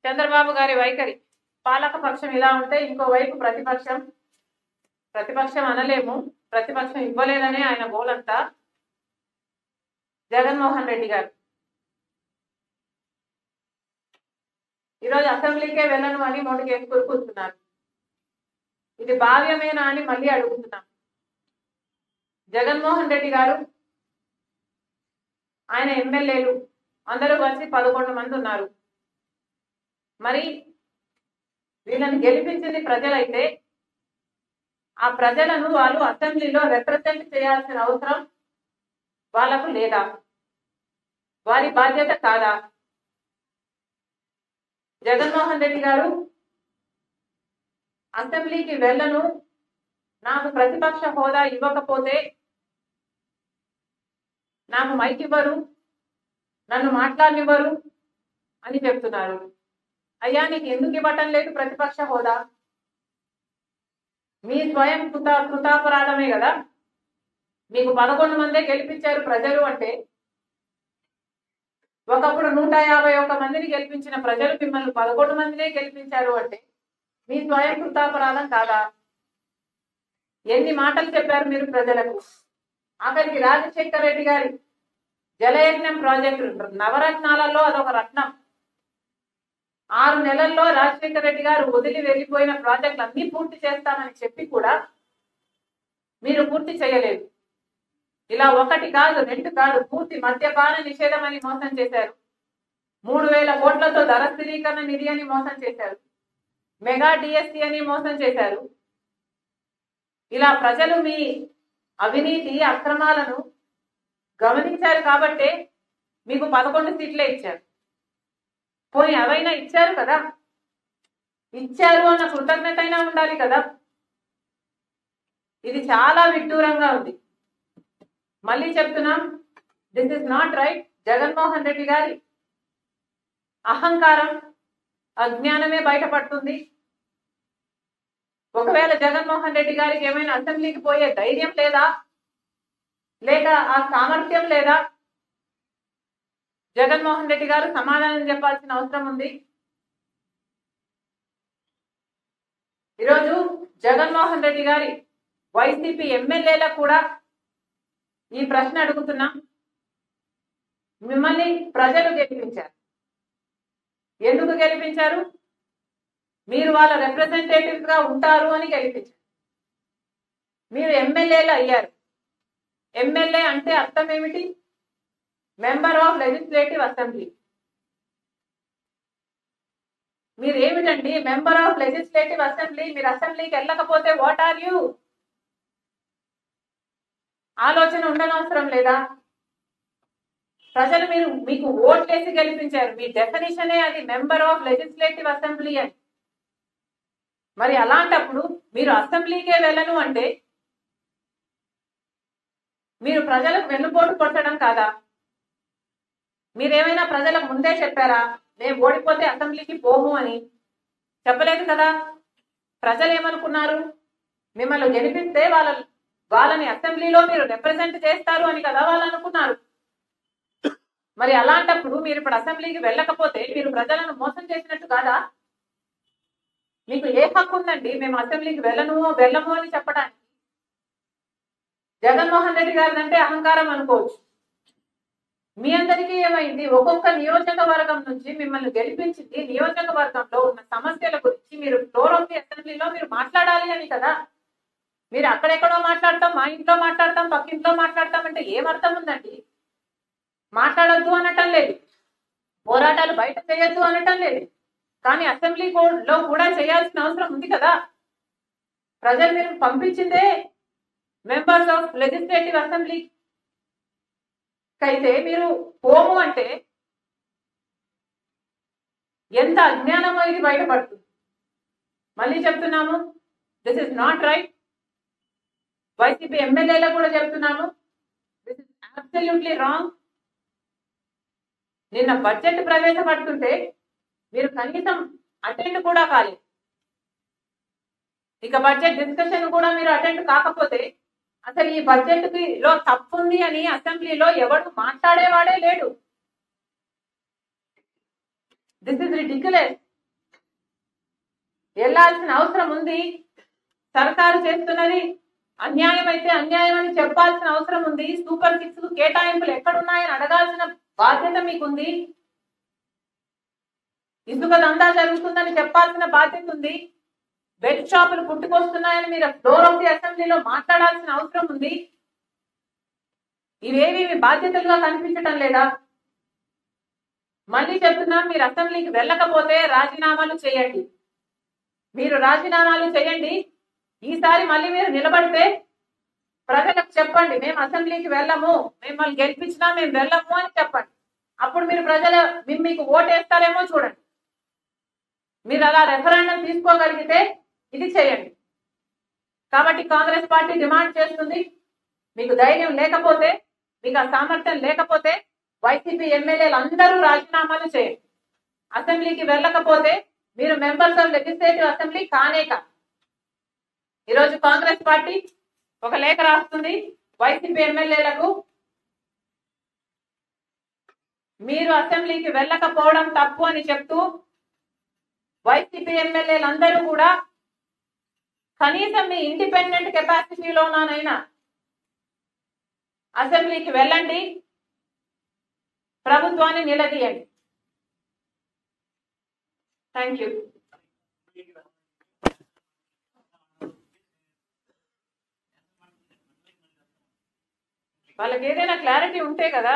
చంద్రబాబు గారి వైఖరి పాలక పక్షం ఇలా ఉంటే ఇంకోవైపు ప్రతిపక్షం ప్రతిపక్షం అనలేము ప్రతిపక్షం ఇవ్వలేదనే ఆయన గోలంతా జగన్మోహన్ రెడ్డి గారు ఈరోజు అసెంబ్లీకే వెళ్ళను అని నోటికి కూర్చున్నారు ఇది భావ్యమేనా అని మళ్ళీ అడుగుతున్నాం జగన్మోహన్ రెడ్డి గారు ఆయన ఎమ్మెల్యేలు అందరూ కలిసి పదకొండు మంది ఉన్నారు మరి వీళ్ళని గెలిపించింది ప్రజలైతే ఆ ప్రజలను వాళ్ళు అసెంబ్లీలో రిప్రజెంట్ చేయాల్సిన అవసరం వాళ్ళకు లేదా వారి బాధ్యత కాదా జగన్మోహన్ రెడ్డి గారు అసెంబ్లీకి వెళ్ళను నాకు ప్రతిపక్ష హోదా ఇవ్వకపోతే నాకు మైక్ ఇవ్వరు నన్ను మాట్లాడనివ్వరు అని చెప్తున్నారు అయ్యా నీకు ఎందుకు ఇవ్వటం లేదు ప్రతిపక్ష హోదా మీ స్వయం కృత కృతాపరాధమే కదా మీకు పదకొండు మందే గెలిపించారు ప్రజలు అంటే ఒకప్పుడు నూట యాభై ఒక్క మందిని గెలిపించిన ప్రజలు మిమ్మల్ని పదకొండు మందినే గెలిపించారు అంటే మీ స్వయం కృతాపరాధం కాదా ఎన్ని మాటలు చెప్పారు మీరు ప్రజలకు ఆఖరికి రాజశేఖర రెడ్డి గారి జలయజ్ఞం ప్రాజెక్టు నవరత్నాలలో అదొక రత్నం ఆరు నెలల్లో రాజశేఖర రెడ్డి గారు వదిలి వెళ్ళిపోయిన ప్రాజెక్టులు అన్ని పూర్తి చేస్తామని చెప్పి కూడా మీరు పూర్తి చేయలేదు ఇలా ఒకటి కాదు రెండు కాదు పూర్తి మద్యపాన నిషేధం అని మోసం చేశారు మూడు వేల కోట్లతో ధర స్థిరీకరణ నిధి అని మోసం చేశారు మెగా డిఎస్సి అని మోసం చేశారు ఇలా ప్రజలు మీ అవినీతి అక్రమాలను గమనించారు కాబట్టే మీకు పదకొండు సీట్లే ఇచ్చారు పోనీ అవైనా ఇచ్చారు కదా ఇచ్చారు అన్న కృతజ్ఞత అయినా ఉండాలి కదా ఇది చాలా విడ్డూరంగా ఉంది మళ్ళీ చెప్తున్నాం this is not right Jaganmohan Reddy గారి అహంకారం అజ్ఞానమే బయటపడుతుంది ఒకవేళ జగన్మోహన్ రెడ్డి గారికి ఏమైనా అసెంబ్లీకి పోయే ధైర్యం లేదా లేక ఆ సామర్థ్యం లేదా జగన్మోహన్ రెడ్డి గారు సమాధానం చెప్పాల్సిన అవసరం ఉంది ఈరోజు జగన్మోహన్ రెడ్డి గారి వైసీపీ ఎమ్మెల్యేలకు కూడా ఈ ప్రశ్న అడుగుతున్నా మిమ్మల్ని ప్రజలు గెలిపించారు ఎందుకు గెలిపించారు మీరు వాళ్ళ రిప్రజెంటేటివ్ గా ఉంటారు అని గెలిపించారు మీరు ఎమ్మెల్యేలు అయ్యారు ఎమ్మెల్యే అంటే అర్థం ఏమిటి మెంబర్ ఆఫ్ లెజిస్లేటివ్ అసెంబ్లీ మీరు ఏమిటండి మెంబర్ ఆఫ్ లెజిస్లేటివ్ అసెంబ్లీ మీరు అసెంబ్లీకి వెళ్ళకపోతే వాట్ ఆర్ యూ ఆలోచన ఉండనవసరం లేదా ప్రజలు మీరు మీకు ఓట్లేసి గెలిపించారు మీ డెఫినేషనే అది మెంబర్ ఆఫ్ లెజిస్లేటివ్ అసెంబ్లీ అని మరి అలాంటప్పుడు మీరు అసెంబ్లీకే వెళ్ళను అంటే మీరు ప్రజలకు వెన్నుపోటు కొట్టడం కాదా మీరేమైనా ప్రజలకు ముందే చెప్పారా మేము ఓడిపోతే అసెంబ్లీకి పోము అని చెప్పలేదు కదా ప్రజలు ఏమనుకున్నారు మిమ్మల్ని గెలిపిస్తే వాళ్ళ వాళ్ళని అసెంబ్లీలో మీరు రిప్రజెంట్ చేస్తారు అని కదా వాళ్ళు అనుకున్నారు మరి అలాంటప్పుడు మీరు ఇప్పుడు అసెంబ్లీకి వెళ్ళకపోతే మీరు ప్రజలను మోసం చేసినట్టు కాదా మీకు ఏ హక్కు ఉందండి మేము అసెంబ్లీకి వెళ్ళను వెళ్ళము అని చెప్పడానికి జగన్మోహన్ రెడ్డి గారిది అంటే అహంకారం అనుకోవచ్చు మీ అందరికీ ఏమైంది ఒక్కొక్క నియోజకవర్గం నుంచి మిమ్మల్ని గెలిపించింది నియోజకవర్గంలో ఉన్న సమస్యల గురించి మీరు ఫ్లోర్ ఆఫ్ ది అసెంబ్లీలో మీరు మాట్లాడాలి అని కదా మీరు అక్కడెక్కడో మాట్లాడతాం మా ఇంట్లో మాట్లాడతాం పక్కింట్లో మాట్లాడతాం అంటే ఏం అర్థం ఉందండి మాట్లాడొద్దు అనటం లేదు పోరాటాలు బయట చేయొద్దు అనటం లేదు కానీ అసెంబ్లీ లో కూడా చేయాల్సిన అవసరం ఉంది కదా ప్రజలు మీరు పంపించిందే మెంబర్స్ ఆఫ్ లెజిస్లేటివ్ అసెంబ్లీ అయితే మీరు పోము అంటే ఎంత అజ్ఞానమో ఇది బయటపడుతుంది మళ్ళీ చెప్తున్నాము this is not right YCP ఎమ్మెల్యేలకు కూడా చెప్తున్నాము దిస్ ఇస్ అబ్సల్యూట్లీ రాంగ్ నిన్న బడ్జెట్ ప్రవేశపెడుతుంటే మీరు కనీసం అటెండ్ కూడా కాలేదు ఇక బడ్జెట్ డిస్కషన్ కూడా మీరు అటెండ్ కాకపోతే అసలు ఈ బడ్జెట్ కి లో తప్పు ఉంది అని అసెంబ్లీలో ఎవడు మాట్లాడేవాడే లేడు దిస్ ఇస్ రిడిక్యులస్ వెళ్ళాల్సిన అవసరం ఉంది సర్కారు చేస్తున్నది అన్యాయం అయితే అన్యాయం అని చెప్పాల్సిన అవసరం ఉంది సూపర్ సిక్స్ కు కేటాయింపులు ఎక్కడున్నాయని అడగాల్సిన బాధ్యత మీకుంది ఇసుక దందా జరుగుతుందని చెప్పాల్సిన బాధ్యత ఉంది బెడ్ షాపులు పుట్టుకొస్తున్నాయని మీరు ఫ్లోర్ ఆఫ్ ది అసెంబ్లీలో మాట్లాడాల్సిన అవసరం ఉంది ఇవేవి మీ బాధ్యతలుగా కనిపించటం లేదా మళ్ళీ చెప్తున్నాం మీరు అసెంబ్లీకి వెళ్ళకపోతే రాజీనామాలు చేయండి మీరు రాజీనామాలు చేయండి ఈసారి మళ్ళీ మీరు నిలబడితే ప్రజలకు చెప్పండి మేము అసెంబ్లీకి వెళ్ళము మిమ్మల్ని గెలిపించినా మేము వెళ్ళము అని చెప్పండి అప్పుడు మీరు ప్రజల మేము మీకు ఓటేస్తారేమో చూడండి మీరు అలా రెఫరెండం తీసుకోగలిగితే ఇది చేయండి కాబట్టి కాంగ్రెస్ పార్టీ డిమాండ్ చేస్తుంది మీకు ధైర్యం లేకపోతే మీకు ఆ సామర్థ్యం లేకపోతే వైసీపీ ఎమ్మెల్యేలు అందరూ రాజీనామాలు చేయండి అసెంబ్లీకి వెళ్ళకపోతే మీరు మెంబర్స్ ఆఫ్ లెజిస్లేటివ్ అసెంబ్లీ కానే కా ఈరోజు కాంగ్రెస్ పార్టీ ఒక లేఖ రాస్తుంది వైసీపీ ఎమ్మెల్యేలకు మీరు అసెంబ్లీకి వెళ్ళకపోవడం తప్పు అని చెప్తూ వైసీపీ ఎమ్మెల్యేలు అందరూ కూడా కనీసం మీ ఇండిపెండెంట్ కెపాసిటీలోనైనా అసెంబ్లీకి వెళ్ళండి ప్రభుత్వాన్ని నిలదీయండి థ్యాంక్ యూ వాళ్ళకి ఏదైనా క్లారిటీ ఉంటే కదా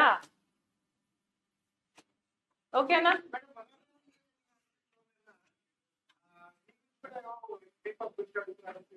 ఓకేనా పేపర్ పుస్తకాలు